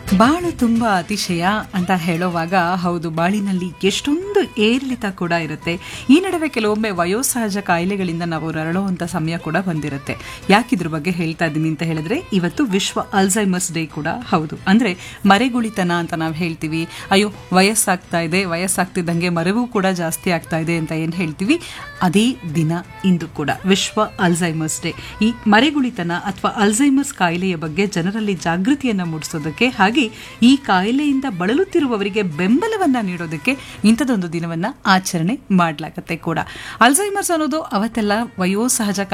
ಬಾಳು ತುಂಬ ಅತಿಶಯ ಅಂತ ಹೇಳೋವಾಗ ಹೌದು ಬಾಳಿನಲ್ಲಿ ಎಷ್ಟೊಂದು ಏರಿಳಿತ ಕೂಡ ಇರುತ್ತೆ ಈ ನಡುವೆ ಕೆಲವೊಮ್ಮೆ ವಯೋಸಹಜ ಕಾಯಿಲೆಗಳಿಂದ ನಾವು ನರಳುವಂಥ ಸಮಯ ಕೂಡ ಬಂದಿರುತ್ತೆ ಯಾಕಿದ್ರ ಬಗ್ಗೆ ಹೇಳ್ತಾ ಇದ್ದೀನಿ ಅಂತ ಹೇಳಿದ್ರೆ ಇವತ್ತು ವಿಶ್ವ ಅಲ್ಝೈಮರ್ಸ್ ಡೇ ಕೂಡ ಹೌದು ಅಂದ್ರೆ ಮರೆಗುಳಿತನ ಅಂತ ನಾವು ಹೇಳ್ತೀವಿ ಅಯ್ಯೋ ವಯಸ್ಸಾಗ್ತಾ ಇದೆ ವಯಸ್ಸಾಗ್ತಿದ್ದಂಗೆ ಮರೆವೂ ಕೂಡ ಜಾಸ್ತಿ ಆಗ್ತಾ ಇದೆ ಅಂತ ಏನು ಹೇಳ್ತೀವಿ ಅದೇ ದಿನ ಇಂದು ಕೂಡ ವಿಶ್ವ ಅಲ್ಝೈಮರ್ಸ್ ಡೇ ಈ ಮರೆಗುಳಿತನ ಅಥವಾ ಅಲ್ಝೈಮರ್ಸ್ ಕಾಯಿಲೆಯ ಬಗ್ಗೆ ಜನರಲ್ಲಿ ಜಾಗೃತಿಯನ್ನು ಮೂಡಿಸೋದಕ್ಕೆ ಹಾಗೆ ಈ ಕಾಯಿಲೆಯಿಂದ ಬಳಲುತ್ತಿರುವವರಿಗೆ ಬೆಂಬಲವನ್ನ ನೀಡೋದಕ್ಕೆ ಇಂಥದೊಂದು ದಿನವನ್ನ ಆಚರಣೆ ಮಾಡಲಾಗತ್ತೆ ಕೂಡ ಅಲ್ಝೈಮರ್ಸ್ ಅನ್ನೋದು ಅವತ್ತೆಲ್ಲ ವಯೋಸಹಜ